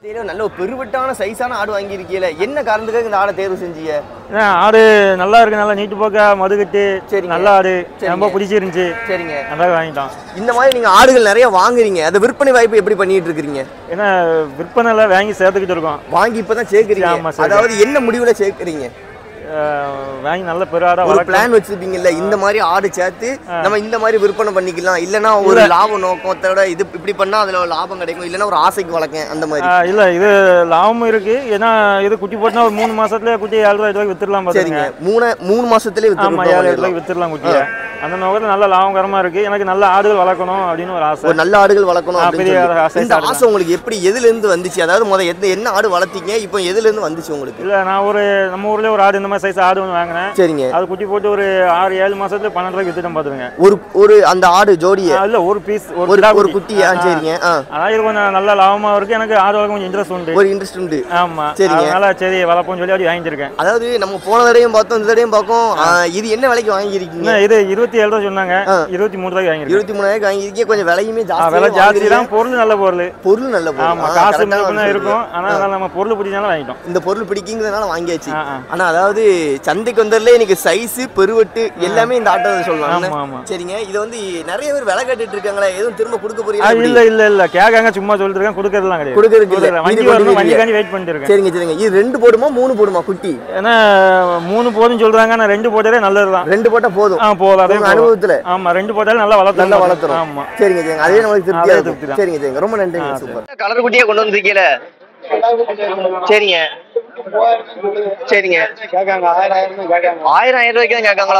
இதுல நல்ல ஒரு பெருவட்டான சைஸான ஆடு வாங்கியிருக்கீல என்ன காரணத்துக்காக இந்த ஆடை தேர்வு செஞ்சீங்க ஏன்னா ஆடு நல்லா இருக்கு நல்லா நீட்டு போக்கா மதுகட்டு சரிங்க. நல்ல ஆடு சரிங்க. ரொம்ப பிடிச்சிருந்துச்சு சரிங்க நல்லா வாங்கிட்டோம் இந்த மாதிரி நீங்க ஆடுகள் நிறைய வாங்குறீங்க அதை விற்பனை வாய்ப்பு எப்படி பண்ணிட்டு இருக்கீங்க ஏன்னா விற்பனைல வாங்கி சேர்த்துக்கிட்டு இருக்கோம் வாங்கி இப்பதான் சேர்க்குறீங்க ஆமா, சேர்க்கிறேன். அதாவது என்ன முடிவுல சேர்க்குறீங்க அஹ் வாங்கி நல்ல பெரிய ஆடா ஒரு வளர்க்கலாம் பிளான் வச்சிருப்பீங்கல்ல இந்த மாதிரி ஆடு சேர்த்து நம்ம இந்த மாதிரி விற்பனை பண்ணிக்கலாம் இல்லனா ஒரு லாப நோக்கத்தோட இது இப்படி பண்ணா அதுல ஒரு லாபம் கிடைக்கும் இல்லனா ஒரு ஆசைக்கு வளர்க்கேன் அந்த மாதிரி அஹ் இல்ல இது லாபமும் இருக்கு ஏன்னா இது குட்டி போட்டுனா ஒரு மூணு மாசத்துல குட்டி ஏழு ரூபாய் ரூபாய்க்கு வித்துடலாம் சரிங்க பாத்துங்க மூணு மூணு மாசத்துலயே ஆமா ஏழு வித்து ரூபாய்க்கு வித்துடலாம் குட்டியை அந்த நோக்கத்துல நல்ல லாபகரமா இருக்கு எனக்கு நல்ல ஆடுகள் வளர்க்கணும் அப்படின்னு ஒரு ஆசை ஒரு நல்ல ஆடுகள் வளர்க்கணும் ஆ, அப்படின்னு பெரிய சொல்லி. ஆசை இந்த ஆடு ஆசை உங்களுக்கு எப்படி எதுல இருந்து வந்துச்சு அதாவது முத எந்த என்ன ஆடு வளர்த்தீங்க இப்போ எதுல இருந்து வந்துச்சு உங்களுக்கு இல்ல நான் ஒரு நம்ம ஊர்லயே ஒரு ஆடு இந்த மாதிரி சைஸ் ஆடு ஒன்று வாங்கினேன் சரிங்க அது குட்டி போட்டு ஒரு ஆறு ஏழு மாசத்துல பன்னெண்டு ரூபாய்க்கு வித்துட்டேன் பாத்துருங்க ஒரு ஒரு அந்த ஆடு ஜோடிய இல்ல ஒரு பீஸ் ஒரு ஒரு கிடா ஒரு குட்டி. குட்டியா ஆ, சரிங்க ஆ அதான் இது கொஞ்சம் நல்ல லாபமா இருக்கு எனக்கு ஆடு வளர்க்க கொஞ்சம் இன்ட்ரெஸ்ட் உண்டு ஒரு இன்ட்ரெஸ்ட் உண்டு ஆமா சரிங்க. அதனால சரி வளர்ப்போம்னு சொல்லி அப்படி வாங்கியிருக்கேன் அதாவது நம்ம போன தடவையும் பார்த்தோம் இந்த தடவையும் பார்க்கோம் ஆ, இது என்ன விலைக்கு வாங்கியிருக்கீங்க என்ன இது இருபத்தி ஏழு ரூபா சொன்னாங்க ஆ. இருபத்தி மூணு ரூபாய்க்கு வாங்கியிருக்கேன் இருபத்தி மூணாயிரம் வாங்கியிருக்கீங்க கொஞ்சம் விலையுமே ஆ, ஜாஸ்தி விலை ஜாஸ்தி தான் பொருள் நல்ல பொருள் பொருள் நல்ல பொருள் ஆமா ஆ, காசு correct ஆ முன்ன வந்து இருக்கும் சொல்றீங்க. ஆனா அதனால நம்ம பொருள் பிடிச்சனால வாங்கிட்டோம் இந்த பொருள் பிடிக்குங்கிறதுனால வாங்கியாச்சு ஆ, ஆ. ஆனா அதாவது சந்தைக்கு வந்ததுல எனக்கு சைஸ் பெருவெட்டு எல்லாமே இந்த ஆட்டோ சொல்லலாம் ஆமா, ஆமா. சரிங்க இது வந்து நிறைய பேர் விலை கேட்டுட்டு இருக்காங்களே எதுவும் திரும்ப கொடுக்க ஆ, போறீங்களா இல்ல இல்ல இல்ல கேட்காங்க சும்மா சொல்லிட்டு இருக்கேன் கொடுக்கறதுலாம் கிடையாது கொடுக்கறதுக்கு இல்ல. கொடுக்கறதில்ல. இது வண்டி கொண்டு வரணும் போயிருவீங்க. வண்டிக்காண்டி வெயிட் பண்ணிட்டு இருக்கேன் சரிங்க சரிங்க இது ரெண்டு போடுமா மூணு போடுமா குட்டி ஏன்னா மூணு போதும் சொல்றாங்க ஆனா ரெண்டு போட்டாலே நல்லதுதான் ரெண்டு போட்டா போதும் ஆ போதும் அதே உங்க போதும். அனுபவத்துல ஆமா ரெண்டு போட்டாலும் நல்லா வளர்த்து நல்லா வளர்த்துறோம் ஆமா சரிங்க சரிங்க அதே நம்மளுக்கு திருப்தியா அதே இருக்கும் திருப்தி தான். சரிங்க சரிங்க ரொம்ப நன்றிங்க ஆ, சூப்பர் கலர் குட்டியா கொண்டு வந்திருக்கீல சரிங்க சரிங்க ஆயிரம் ஆயிரம் ரூபாய்க்கு தான் கேட்காங்களா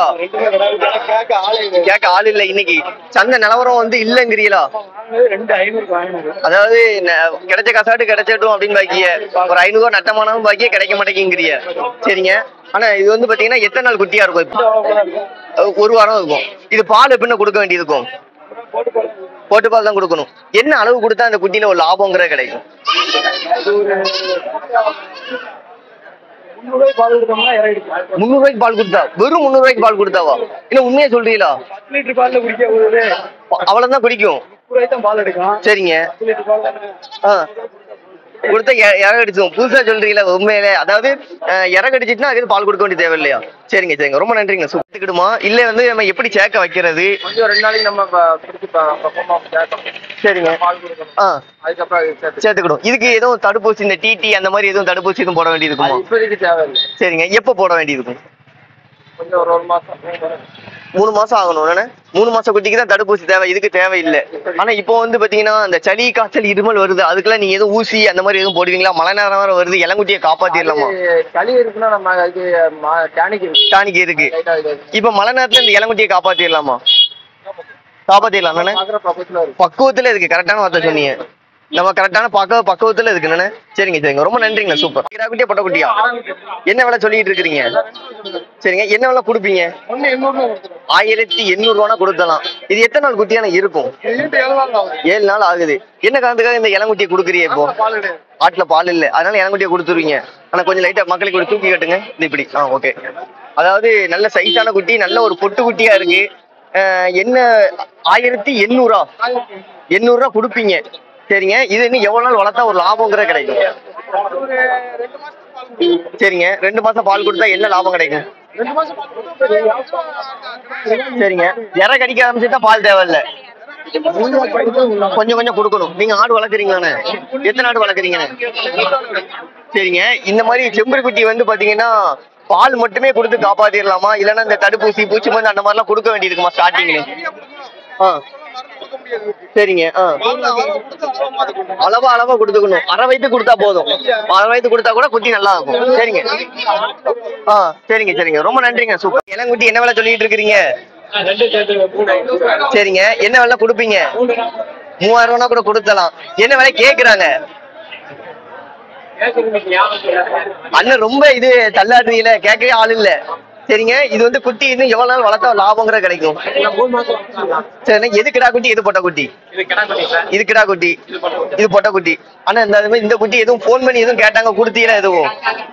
கேட்க ஆள் இல்ல இன்னைக்கு சந்தை நிலவரம் வந்து இல்லங்கிறீங்களா அதாவது ந- கிடைச்ச காசாட்டு கிடைச்சட்டும் அப்படின்னு பாக்கிய ஒரு ஐநூறு ரூபா நட்டமானவும் பாக்கிய கிடைக்க மாட்டேங்கிறிய சரிங்க ஆனா இது வந்து பாத்தீங்கன்னா எத்தனை நாள் குட்டியா இருக்கும் இப்போ? அஹ் ஒரு வாரம் இருக்கும் இது பால் எப்படின்னு கொடுக்க வேண்டியது இருக்கும் போட்டு பால் தான் கொடுக்கணும் என்ன அளவு கொடுத்தா அந்த குட்டியில ஒரு லாபங்கிறது கிடைக்கும் முந்நூறு ரூபாய்க்கு பால் கொடுத்தா வெறும் முந்நூறு ரூபாய்க்கு பால் கொடுத்தாவா இல்ல உண்மையா சொல்றீங்களா அவ்வளவுதான் குடிக்கும் சரிங்க ஆ. கொடுத்தா எ- இறகு அடிச்சிடும் புதுசா சொல்றீங்களா உண்மையிலே அதாவது அஹ், இறகு அடிச்சிட்டுனா அதுக்கு பால் கொடுக்க வேண்டிய தேவை இல்லையா சரிங்க சரிங்க ரொம்ப நன்றிங்க சுத்துக்கிடுமா இல்ல வந்து நம்ம எப்படி சேர்க்க வைக்கிறது கொஞ்சம் ரெண்டு நாளைக்கு நம்ம ப- பிடிச்சி ப- பக்குவமா சேர்க்கணும். சரிங்க பால் கொடுக்கணும் ஆ அதுக்கப்புறம் அது சேர்த்து சேர்த்துக்கிடும் இதுக்கு எதுவும் தடுப்பூசி இந்த டிடி அந்த மாதிரி எதுவும் தடுப்பூசி எதுவும் போட வேண்டியது இருக்குமா அது இப்போதைக்கு தேவையில்லை சரிங்க எப்போ போட வேண்டியது இருக்கும் கொஞ்சம் ஒரு ஒரு மாசம் மூணு மாசம் ஆகணும் என்னண்ணே? மூணு மாசம் குட்டிக்கு தான் தடுப்பூசி தேவை இதுக்கு தேவையில்லை ஆனா இப்போ வந்து பாத்தீங்கன்னா அந்த சளி காய்ச்சல் இருமல் வருது அதுக்கெல்லாம் நீங்க எதுவும் ஊசி அந்த மாதிரி எதுவும் போடுவீங்களா மழை நேரம் வேற வருது இளங்குட்டியை காப்பாத்திடலாமா அது சளி இருக்குன்னா நம்ம அதுக்கு டேனிக் இருக்கு டானிக் இருக்கு லைட்டா இது இப்ப மழை நேரத்துல இந்த இளங்குட்டியை காப்பாத்திடலாமா காப்பாத்திடலாம் தானே பாக்குற பக்கத்துல இருக்கு பக்குவத்துல இருக்கு கரெக்டான வார்த்தை சொன்னீங்க நம்ம கரெக்டான பக்க பக்குவத்துல இருக்கு என்னண்ணே? சரிங்க சரிங்க ரொம்ப நன்றிங்க சூப்பர் குட்டியா பொட்ட குட்டியா என்ன விலை சொல்லிட்டு இருக்கிறீங்க சரிங்க என்ன விலை கொடுப்பீங்க ஒண்ணு எண்ணூறு கொடுத்துருவோம் ஆயிரத்தி எண்ணூறு ரூபா கொடுத்தலாம் இது எத்தனை நாள் குட்டியான இருக்கும் எண்ணூத்தி ஏழு நாள் ஆகுது ஏழு நாள் ஆகுது என்ன காரணத்துக்காக இந்த இளங்குட்டியை கொடுக்குறீங்க இப்போ பால் கிடையாது ஆட்டுல பால் இல்ல அதனால இளங்குட்டியை கொடுத்துருவீங்க ஆனா கொஞ்சம் லைட்டா மக்களுக்கு ஒரு தூக்கி கட்டுங்க இது இப்படி ஆ ஓகே அதாவது நல்ல சைஸான குட்டி நல்ல ஒரு பொட்டு குட்டியா இருக்கு அஹ், என்ன ஆயிரத்தி எண்ணூறா எண்ணூறு ரூபா கொடுப்பீங்க சரிங்க இது இன்னும் எவ்வளவு நாள் வளர்த்தா ஒரு லாபங்கிற கிடைக்கும் ஒரு ரெண்டு மாசம் பால் கொடுத்துருவோம். சரிங்க ரெண்டு மாசம் பால் கொடுத்தா என்ன லாபம் கிடைக்கும் ரெண்டு மாசம் பால் கொடுத்தா சரிங்க இறை கடிக்க ஆரம்பிச்சுட்டா பால் தேவையில்ல கொஞ்சம் கொஞ்சம் கொடுக்கணும் நீங்க ஆடு வளர்க்குறீங்களாண்ணே எத்தனை ஆடு வளர்க்குறீங்கண்ணே சரிங்க இந்த மாதிரி செம்பரி குட்டி வந்து பாத்தீங்கன்னா பால் மட்டுமே கொடுத்து காப்பாத்திடலாமா இல்லைன்னா இந்த தடுப்பூசி பூச்சி மருந்து அந்த மாதிரிலாம் கொடுக்க வேண்டியிருக்குமா ஸ்டார்டிங்ல ஆ சரிங்க ஆ அளவா அளவா கொடுத்துக்கணும் அரை வயிற்று கொடுத்தா போதும் அரை வயிற்று கொடுத்தா கூட குட்டி நல்லா இருக்கும் சரிங்க ஆ சரிங்க சரிங்க ரொம்ப நன்றிங்க சூப்பர் இளங்குட்டி என்ன வேலை சொல்லிட்டு இருக்கிறீங்க சரிங்க என்ன வேலை கொடுப்பீங்க மூவாயிரம் ரூபா கூட கொடுத்தலாம் என்ன வேலை கேக்குறாங்க அண்ணன் ரொம்ப இது தள்ளாடுறீங்கள கேட்கவே ஆள் இல்ல சரிங்க இது வந்து குட்டி இன்னும் எவ்வளவு நாள் வளர்த்தா லாபங்கிற கிடைக்கும் சரிண்ணே எது கிடா குட்டி எது பொட்டை குட்டி இது கிடா குட்டி இது பொட்டை குட்டி ஆனா இந்த இது மாதிரி இந்த குட்டி எதுவும் ஃபோன் பண்ணி எதுவும் கேட்டாங்க கொடுத்தீங்களா எதுவும்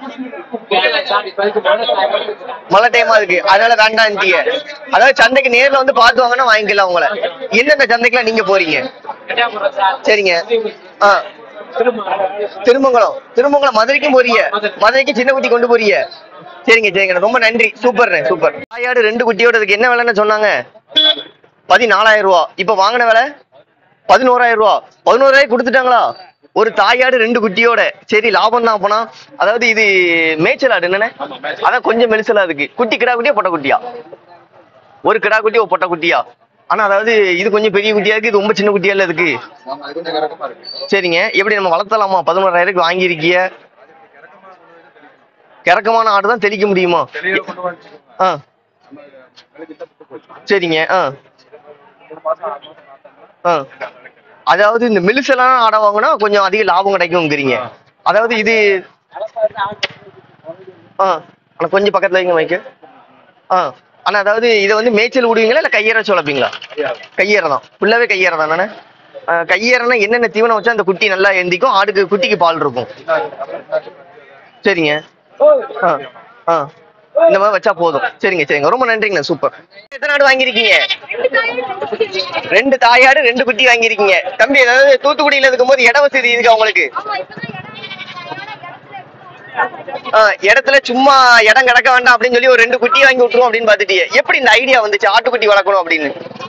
மழை டைமா இருக்கு அதனால வேண்டான்ட்டீங்க அதாவது சந்தைக்கு நேர்ல வந்து பார்த்து வாங்கினா வாங்கிக்கலாம் உங்களை எந்தெந்த சந்தைக்குலாம் நீங்க போறீங்க சரிங்க ஆ திருமங்கலம் திருமங்கலம் மதுரைக்கும் போறீங்க மதுரைக்கு சின்ன குட்டி கொண்டு போறீங்க சரிங்க சரிங்க ரொம்ப நன்றி சூப்பர் சூப்பர் தாயாடு ரெண்டு குட்டியோட இதுக்கு என்ன விலைன்னு சொன்னாங்க பதினாலாயிரம் ரூபா இப்ப வாங்கின விலை பதினோராயிரம் ரூபா பதினோராயிரம் கொடுத்துட்டாங்களா ஒரு தாயாடு ரெண்டு குட்டியோட சரி லாபம் தான் போனா அதாவது இது மேய்ச்சல் ஆடு என்னண்ணே அதான் கொஞ்சம் மெலிசலா இருக்கு குட்டி கிடா குட்டியா பொட்டை குட்டியா ஒரு கிடா குட்டி ஒரு பொட்டை குட்டியா ஆனா அதாவது இது கொஞ்சம் பெரிய குட்டியா இருக்கு இது ரொம்ப சின்ன குட்டியா இல்ல இருக்கு சரிங்க எப்படி நம்ம வளர்த்தலாமா பதினோராயிரம் வாங்கியிருக்கீங்க கிறக்கமான ஆடு தான் தெளிக்க முடியுமா ஆ சரிங்க ஆ ஆ அதாவது இந்த மெலிசெல்லாம் ஆடை வாங்கினா கொஞ்சம் அதிக லாபம் கிடைக்குங்கிறீங்க அதாவது இது ஆ ஆனா கொஞ்சம் பக்கத்துல வைங்க மைக்கு ஆ ஆனா அதாவது இதை வந்து மேய்ச்சல் விடுவீங்களா இல்ல கையேற வளர்ப்பீங்களா கையேற தான் ஃபுல்லாவே கையேற தானே கையேறனா என்னென்ன தீவனம் வச்சா அந்த குட்டி நல்லா எந்திக்கும் ஆடுக்கு குட்டிக்கு பால் இருக்கும் சரிங்க ஆ ஆ இந்த மாதிரி வச்சா போதும் சரிங்க சரிங்க ரொம்ப நன்றிங்கண்ணா சூப்பர் எத்தனை ஆடு வாங்கியிருக்கீங்க ரெண்டு தாயாடு ரெண்டு குட்டி வாங்கியிருக்கீங்க தம்பி அதாவது தூத்துக்குடியில இருக்கும்போது இட வசதி இருக்கு உங்களுக்கு ஆ, இடத்துல சும்மா இடம் கிடக்க வேண்டாம் அப்படின்னு சொல்லி ஒரு ரெண்டு குட்டி வாங்கி விட்டுருவோம் அப்படின்னு பாத்துட்டீங்க எப்படி இந்த ஐடியா வந்துச்சு ஆட்டுக்குட்டி வளர்க்கணும் அப்படின்னு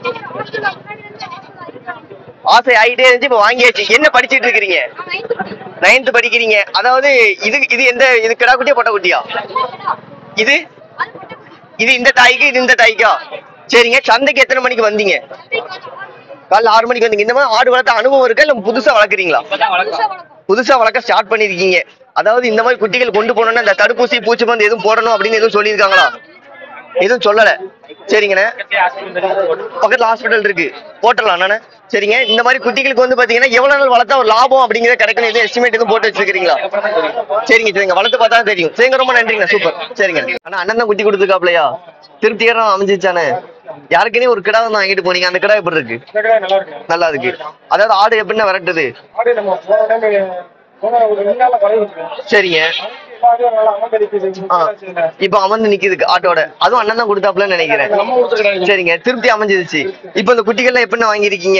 ஆசை ஆகிட்டே இருந்துச்சு இப்ப வாங்கியாச்சு என்ன படிச்சிட்டு இருக்கிறீங்க நைன்த் படிக்கிறீங்க அதாவது இது இது எந்த இது கிடா குட்டியா பொட்டை குட்டியா இது இது இந்த தாய்க்கு இது இந்த தாய்க்கா சரிங்க சந்தைக்கு எத்தனை மணிக்கு வந்தீங்க காலைல ஆறு மணிக்கு வந்தீங்க இந்த மாதிரி ஆடு வளர்த்த அனுபவம் இருக்கா இல்ல புதுசா வளர்க்குறீங்களா புதுசா வளர்க்க ஸ்டார்ட் பண்ணிருக்கீங்க அதாவது இந்த மாதிரி குட்டிகள் கொண்டு போனோம்னா இந்த தடுப்பூசி பூச்சி மருந்து எதுவும் போடணும் அப்படின்னு எதுவும் சொல்லியிருக்காங்களா எதுவும் சொல்லல சரிங்கண்ணே பக்கத்துல ஹாஸ்பிட்டல் இருக்கு போட்டலாம் நானே சரிங்க இந்த மாதிரி குட்டிகளுக்கு வந்து பாத்தீங்கன்னா எவ்வளவு நாள் வளர்த்தா ஒரு லாபம் அப்படிங்கறத கிடைக்கணும் எதுவும் எஸ்டிமேட் எதுவும் போட்டு வச்சிருக்கீங்களா சரிங்க சரிங்க வளர்த்து பார்த்தா தான் தெரியும் சரிங்க ரொம்ப நன்றிங்க சூப்பர் சரிங்க ஆனா அண்ணன் தான் குட்டி கொடுத்துருக்காப்லையா திருப்திகரம் அமைஞ்சிச்சானே யாருக்குனே ஒரு கிடா வந்து வாங்கிட்டு போனீங்க அந்த கிடா எப்படி இருக்கு நல்லா இருக்கு நல்லா இருக்கு அதாவது ஆடு எப்படின்னா விரட்டுது ஆடு நம்ம போன டைம் போன ஒரு ரெண்டு நாள்ல குறைஞ்சிருக்கு சரிங்க ஆடு நல்லா அமர்ந்திருக்குது ஆ. இப்ப அமர்ந்து நிக்குது ஆட்டோட அதுவும் அண்ணன் தான் கொடுத்தாப்லன்னு நினைக்கிறேன் நம்ம கொடுத்த கிடையாது சரிங்க திருப்தி அமைஞ்சிருச்சு இப்ப இந்த குட்டிகள்லாம் எப்படின்னு வாங்கியிருக்கீங்க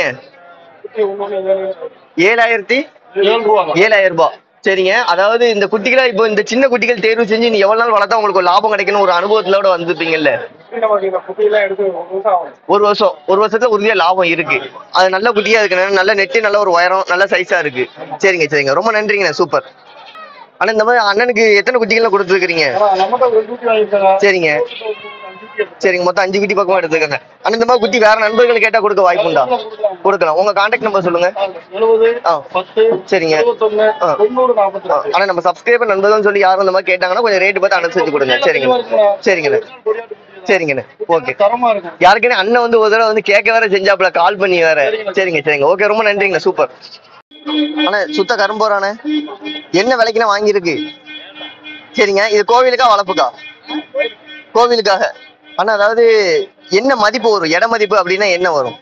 ஏழாயிரத்தி ஏழு ரூபா ஏழாயிரம் ரூபாய் சரிங்க அதாவது இந்த குட்டிகளை இப்போ இந்த சின்ன குட்டிகள் தேர்வு செஞ்சு நீ எவ்வளவு நாள் வளர்த்தா உங்களுக்கு ஒரு லாபம் கிடைக்கணும் ஒரு அனுபவத்திலோட வந்துருப்பீங்கல்ல நமக்கு இந்த குட்டியெல்லாம் எடுத்து ஒரு வருஷம் ஆகும் ஒரு வருஷம் ஒரு வருஷத்துல உறுதியா லாபம் இருக்கு அது நல்ல குட்டியா இருக்கு நல்ல நெட்டு நல்ல ஒரு உயரம் நல்ல சைஸா இருக்கு சரிங்க சரிங்க ரொம்ப நன்றிங்கண்ணே சூப்பர் ஆனா இந்த மாதிரி அண்ணனுக்கு எத்தனை குட்டிகள் கொடுத்துருக்கீங்க ஆனா நம்மகிட்ட ஒரு குட்டி வாங்கிருக்கா சரிங்க சரிங்க மொத்தம் அஞ்சு குட்டி பக்கமா எடுத்துக்கங்க ஆனா இந்த மாதிரி குட்டி வேற நண்பர்கள் கேட்டா கொடுக்க வாய்ப்புண்டா கொடுக்கலாம் உங்க கான்டாக்ட் நம்பர் சொல்லுங்க எழுபது ஆ பத்து சரிங்க இருபத்தொன்னு ஆ. தொண்ணூறு நாற்பத்தி ஆ, ஆனா நம்ம சப்ஸ்கிரைபர் நண்பர்கள் சொல்லி யாரும் இந்த மாதிரி கேட்டாங்கன்னா கொஞ்சம் ரேட் பார்த்து அனுசரிச்சு கொடுங்க சரிங்க சரிங்கண்ணே சரிங்கண்ணே ஓகே தரமா இருக்கும் யாருக்குன்னு அண்ணன் வந்து ஒரு தடவை வந்து கேட்க வேற செஞ்சாப்ல கால் பண்ணி வேற சரிங்க சரிங்க ஓகே ரொம்ப நன்றிங்கண்ணே சூப்பர் அண்ணே சுத்த கரும்போரானே என்ன விலைக்குண்ணே வாங்கியிருக்கு சரிங்க இது கோவிலுக்கா வளர்ப்புக்கா கோவிலுக்காக அண்ணா அதாவது என்ன மதிப்பு வரும் இட மதிப்பு அப்படின்னா என்ன வரும்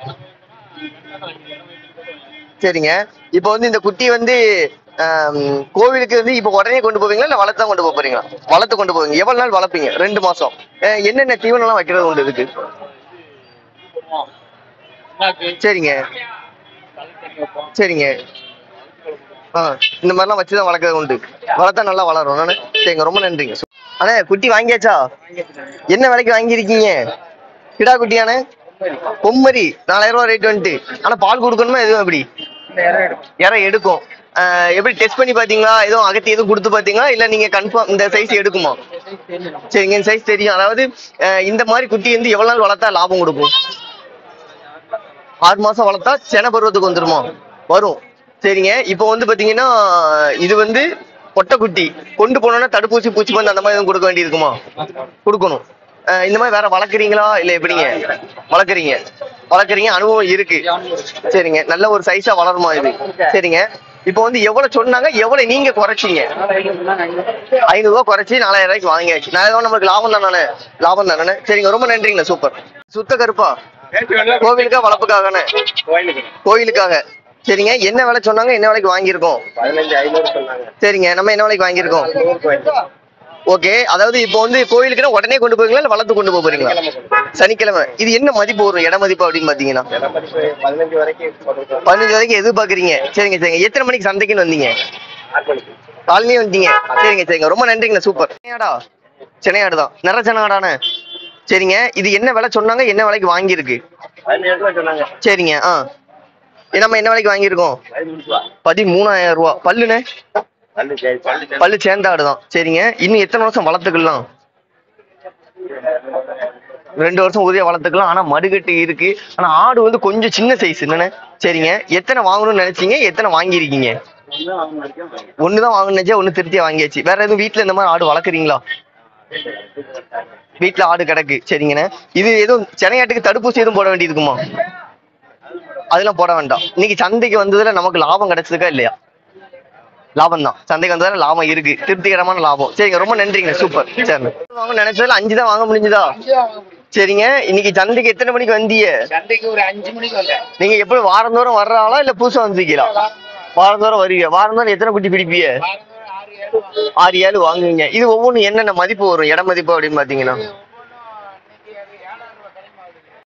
சரிங்க இப்போ வந்து இந்த குட்டி வந்து ஆம், கோவிலுக்கு வந்து இப்போ உடனே கொண்டு போவீங்களா இல்ல வளர்த்தா கொண்டு போக போறீங்களா வளர்த்து கொண்டு போவீங்க எவ்வளவு நாள் வளர்ப்பீங்க ரெண்டு மாசம் அஹ், என்னென்ன தீவனம்லாம் வைக்கிறது உண்டு இதுக்கு சரிங்க சரிங்க ஆ இந்த மாதிரிலாம் வச்சு தான் வளர்க்கறது உண்டு வளர்த்தா நல்லா வளரும் நானே சரிங்க ரொம்ப நன்றிங்க அண்ணே குட்டி வாங்கியாச்சா என்ன விலைக்கு வாங்கியிருக்கீங்க கிடா குட்டியானே பொம்மரி நாலாயிரம் ரூபா ரேட் வந்துட்டு ஆனா பால் கொடுக்கணுமா எதுவும் எப்படி இறை எடுக்கும் ஆஹ் எப்படி டெஸ்ட் பண்ணி பாத்தீங்களா எதுவும் அகத்தி எதுவும் கொடுத்து பாத்தீங்களா இல்ல நீங்க கன்ஃபார்ம் இந்த சைஸ் எடுக்குமா சரிங்க இந்த சைஸ் தெரியும் அதாவது ஆஹ் இந்த மாதிரி குட்டி வந்து எவ்வளவு நாள் வளர்த்தா லாபம் கொடுக்கும் ஆறு மாசம் வளர்த்தா சென பருவத்துக்கு வந்துருமா வரும் சரிங்க இப்போ வந்து பாத்தீங்கன்னா இது வந்து பொட்டை குட்டி கொண்டு போனோம்னா தடுப்பூசி பூச்சி மருந்து அந்த மாதிரி எதுவும் கொடுக்க வேண்டியிருக்குமா கொடுக்கணும் அஹ் இந்த மாதிரி வேற வளர்க்குறீங்களா இல்ல எப்படிங்க வளர்க்குறீங்க வளர்க்குறீங்க அனுபவம் இருக்கு சரிங்க நல்ல ஒரு சைஸா வளருமா இது சரிங்க இப்போ வந்து எவ்வளவு சொன்னாங்க எவ்வளவு நீங்க குறைச்சீங்க ஐநூறு ரூபாய் குறைச்சி நாலாயிரம் ரூபாய்க்கு வாங்கியாச்சு நாலாயிரம் ரூபாய் நமக்கு லாபம் தானே லாபம் தானே சரிங்க ரொம்ப நன்றிங்கண்ணா சூப்பர் சுத்த கருப்பா கோவிலுக்கா வளர்ப்புக்காகண்ணே கோயிலுக்காக சரிங்க என்ன விலை சொன்னாங்க என்ன விலைக்கு வாங்கியிருக்கோம் பதினஞ்சு ஐநூறு சொன்னாங்க சரிங்க நம்ம என்ன விலைக்கு வாங்கியிருக்கோம் ஓகே அதாவது இப்போ வந்து கோயிலுக்குன்னா உடனே கொண்டு போவீங்களா இல்ல வளர்த்து கொண்டு போக போறீங்களா சனிக்கிழமை இது என்ன மதிப்பு வரும் இட மதிப்பு அப்படின்னு பாத்தீங்கன்னா பதினஞ்சு வரைக்கும் போட்டுருக்கோம். பதினஞ்சு வரைக்கும் எதிர்பார்க்குறீங்க சரிங்க சரிங்க எத்தனை மணிக்கு சந்தைக்குன்னு வந்தீங்க ஆறு மணிக்கு. காலனியே வந்தீங்க சரிங்க சரிங்க ரொம்ப நன்றிங்கண்ணா சூப்பர் சென்னையாடா சென்னையாடு தான் நிற சென்னையாடாண்ணே சரிங்க இது என்ன விலை சொன்னாங்க என்ன விலைக்கு வாங்கியிருக்கு பதினஞ்சு ரூபா சொன்னாங்க. சரிங்க ஆ இது நம்ம என்ன விலைக்கு வாங்கியிருக்கோம் பதிமூணு ரூபா. பதிமூணாயிரம் ரூபா பல்லுண்ணே பல்லு சரி, பல்லு சரி. பல்லு சேர்ந்தாடு தான் சரிங்க இன்னும் எத்தனை வருஷம் வளர்த்துக்கலாம் ரெண்டு வருஷம் உதவியா வளர்த்துக்கலாம் ஆனா மடுகட்டு இருக்கு ஆனா ஆடு வந்து கொஞ்சம் சின்ன சைஸ் என்னண்ணே சரிங்க எத்தனை வாங்கணும்னு நினைச்சீங்க எத்தனை வாங்கியிருக்கீங்க ஒண்ணு வாங்க முடியும். ஒண்ணுதான் வாங்கணும்னு நினைச்சா ஒண்ணு திருப்தியா வாங்கியாச்சு வேற எதுவும் வீட்ல இந்த மாதிரி ஆடு வளர்க்குறீங்களா வீட்ல ஆடு கிடக்கு சரிங்கண்ணே இது எதுவும் சென்னையாட்டுக்கு தடுப்பூசி எதுவும் போட வேண்டியதுக்குமா அதெல்லாம் போட வேண்டாம் இன்னைக்கு சந்தைக்கு வந்ததுல நமக்கு லாபம் கிடைச்சதுக்கா இல்லையா லாபம் தான் சந்தைக்கு வந்ததுல லாபம் இருக்கு திருப்திகரமான லாபம் சரிங்க ரொம்ப நன்றிங்க சூப்பர் சரி வாங்க நினைச்சதுல அஞ்சு தான் வாங்க முடிஞ்சுதா சரிங்க இன்னைக்கு சந்தைக்கு எத்தனை மணிக்கு வந்தீங்க சந்தைக்கு ஒரு அஞ்சு மணிக்கு வந்தேன் நீங்க எப்படி வாரந்தோறும் வர்ற ஆளா இல்ல புதுசா வந்துருக்கீங்களா வாரந்தோறும் வருவீங்க வாரந்தோறும் எத்தனை குட்டி பிடிப்பீங்க ஆறு ஏழு ஆறு ஏழு வாங்குவீங்க இது ஒவ்வொன்றும் என்னென்ன மதிப்பு வரும் இட மதிப்பு அப்படின்னு பாத்தீங்கன்னா